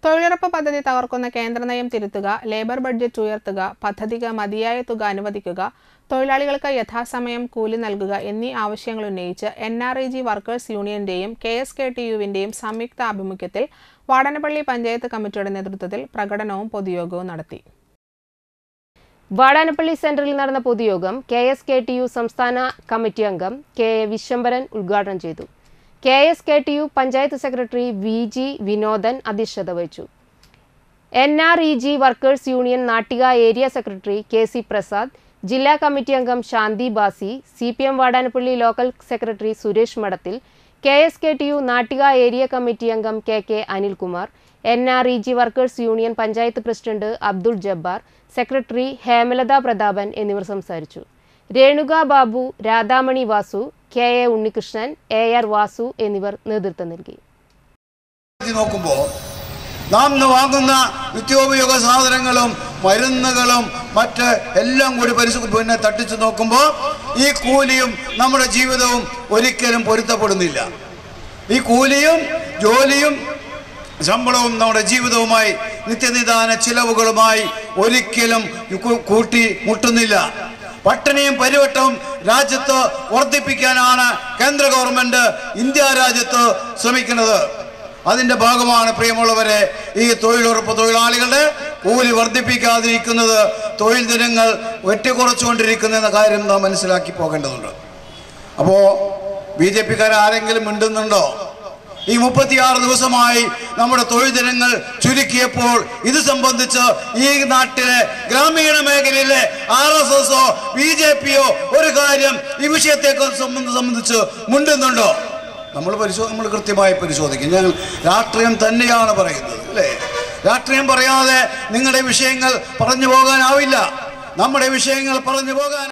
തൊഴിലുറപ്പ് പദ്ധതി തകർക്കുന്ന കേന്ദ്ര നയം തിരുത്തുക ലേബർ ബഡ്ജറ്റ് ഉയർത്തുക പദ്ധതിക്ക് മതിയായ തുക അനുവദിക്കുക തൊഴിലാളികൾക്ക് യഥാസമയം കൂലി നൽകുക എന്നീ ആവശ്യങ്ങൾ ഉന്നയിച്ച് N R I G workers യൂണിയന്റെയും കെ എസ് കെ ടി യുവിന്റെയും സംയുക്ത ആഭിമുഖ്യത്തിൽ വാടനപ്പള്ളി പഞ്ചായത്ത് കമ്മിറ്റിയുടെ നേതൃത്വത്തിൽ പ്രകടനവും പൊതുയോഗവും നടത്തി വാടാനപ്പള്ളി സെന്ററിൽ നടന്ന പൊതുയോഗം K S K T U സംസ്ഥാന കമ്മിറ്റി അംഗം കെ എ വിശ്വംഭരൻ ഉദ്ഘാടനം ചെയ്തു K S K T U panchayat secretary V G Vinodan അധ്യക്ഷത വഹിച്ചു N R E G workers union Nattika area secretary K C Prasad ജില്ലാ കമ്മിറ്റി അംഗം Shanthi Basi C P M Vadanappally local secretary Suresh Madathil K S K T U Nattika area committee അംഗം K K Anilkumar N R E G workers union panchayat president Abdul Jabbar secretary Hemalatha Prathapan എന്നിവർ സംസാരിച്ചു Renuka Babu Radhamani Vasu K A Unnikrishnan A R Vasu എന്നിവർ നേതൃത്വം നൽകി ഇത് നോക്കുമ്പോൾ നാം ഇന്ന് വാങ്ങുന്ന നിത്യോപയോഗ സാധനങ്ങളും മരുന്നുകളും മറ്റ് എല്ലാം കൂടി പരിശു പിന്നെ തട്ടിച്ചു നോക്കുമ്പോൾ ഈ കൂലിയും നമ്മുടെ ജീവിതവും ഒരിക്കലും പൊരുത്തപ്പെടുന്നില്ല ഈ കൂലിയും ജോലിയും ശമ്പളവും നമ്മുടെ ജീവിതവുമായി നിത്യനിദാന ചിലവുകളുമായി ഒരിക്കലും കൂ- കൂട്ടി മുട്ടുന്നില്ല പട്ടിണിയും പരിവട്ടവും രാജ്യത്ത് വർദ്ധിപ്പിക്കാനാണ് കേന്ദ്ര ഗവൺമെന്റ് ഇന്ത്യ രാജ്യത്ത് ശ്രമിക്കുന്നത് അതിന്റെ ഭാഗമാണ് പ്രിയമുള്ളവരെ ഈ തൊഴിലുറപ്പ് തൊഴിലാളികളുടെ കൂലി വർദ്ധിപ്പിക്കാതിരിക്കുന്നത് തൊഴിൽ ദിനങ്ങൾ വെട്ടിക്കുറച്ചുകൊണ്ടിരിക്കുന്ന എന്ന കാര്യം നാം മനസ്സിലാക്കി പോകേണ്ടതുണ്ട് അപ്പോൾ ബി ജെ പിക്കാർ ആരെങ്കിലും മിണ്ടുന്നുണ്ടോ ഈ മുപ്പത്തിയാറ് ദിവസമായി നമ്മുടെ തൊഴിൽ ദിനങ്ങൾ ചുരുക്കിയപ്പോൾ ഇത് സംബന്ധിച്ച് ഈ നാട്ടിലെ ഗ്രാമീണ മേഖലയിലെ ആർ എസ് എസോ ബി ജെ പിയോ ഒരു കാര്യം ഈ വിഷയത്തെ സംബന്ധിച്ച് മുണ്ടുന്നുണ്ടോ നമ്മൾ പരിശോ നമ്മൾ കൃത്യമായി പരിശോധിക്കും ഞങ്ങൾ രാഷ്ട്രീയം തന്നെയാണ് പറയുന്നത് അല്ലേ രാഷ്ട്രീയം പറയാതെ നിങ്ങളുടെ വിഷയങ്ങൾ പറഞ്ഞു പോകാനാവില്ല നമ്മുടെ വിഷയങ്ങൾ പറഞ്ഞു പോകാൻ